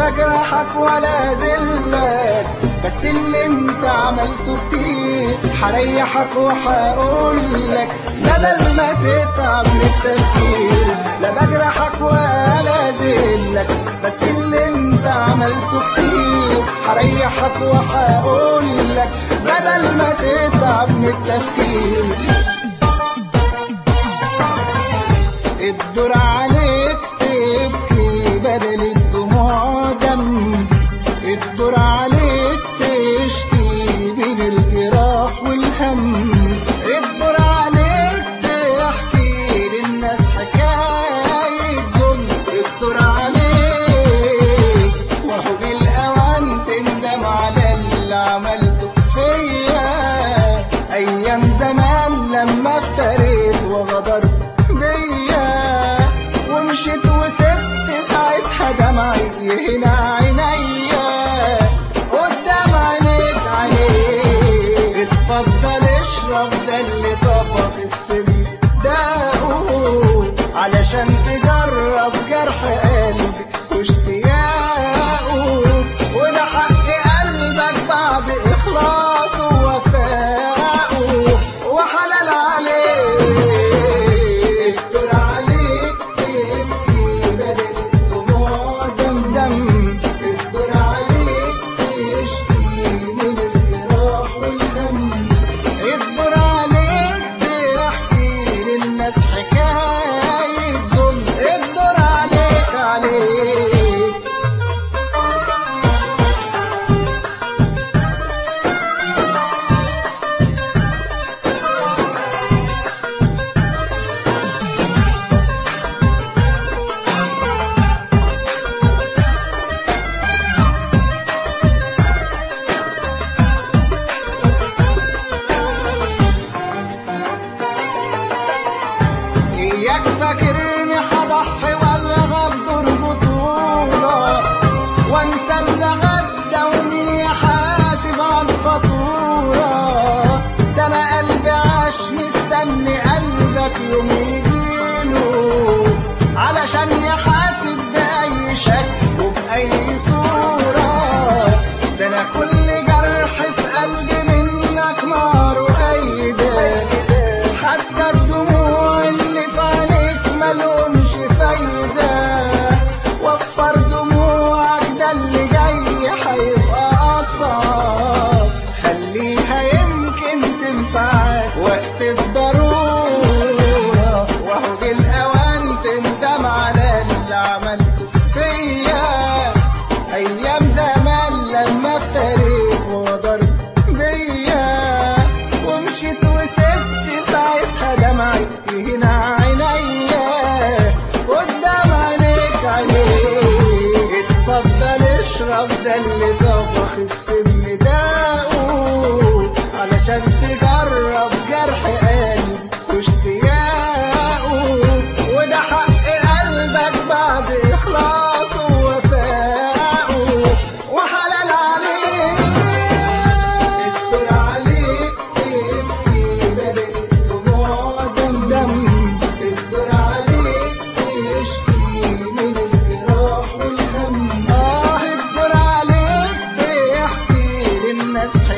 بجرحك ولا زلك بس اللي انت عملته كتير هريحك وهقولك بدل ما تتعب من التفكير لا بجرحك ولا زلك بس اللي انت عملته كتير هريحك وهقولك بدل ما تتعب من التفكير الدور عليك تبكي بدل الدموع دم الدور عليك تشكي بين الجراح والهم الدور عليك تحكي للناس حكاية ظلم الدور عليك وهو بالأوان تندم على اللي عملته فيا أيام زمان لما افتريت وغدرت بيا ومشيت وسبت ساعتها دمعي هنا عينيا قدام عينيك عليك اتفضل اشرب ده اللي طفى في السم داقه علشان تجرب جرح قلبي واشتياقه وده حق قلبك بعد اخلاصه ووفائه وحلال عليك الدور عليك تبكي بدل الدموع دم دم الدور عليك تشكي من الجراح والهم الدور عليك تحكي للناس حكاية ظلم الدور عليك عليك إياك فاكرني هضحي ولا غدر بطولة وانسى اللي غدا ومين يحاسب على الفاتورة ده انا قلبي عاش مستني قلبك يوم يجيله علشان يحاسب بأي شكل وبأي صورة ده انا كل جرح في قلبي منك نار وأيدك حتى الدموع اللي في عينيك ملهمش فايدة وفر دموعك ده اللي جاي هيبقى أصعب خليها يمكن تنفعك وقت الضرورة وهو بالأوان تندم على اللي عملته فيا أيام زمان لما افتريت وغدرت بيا ومشيت وسبت ساعتها دمعي هنا عينيا قدام عينيك عليك اتفضل اشرب ده اللي طبخ السم داقه علشان تجرب جرح قلبي واشتياقه وده حق قلبك بعد اخلاصه ووفائه وحلال عليك الدور عليك تبكي بدل الدموع دم دم الدور عليك تشكي من الجراح والهم اه الدور عليك تحكي للناس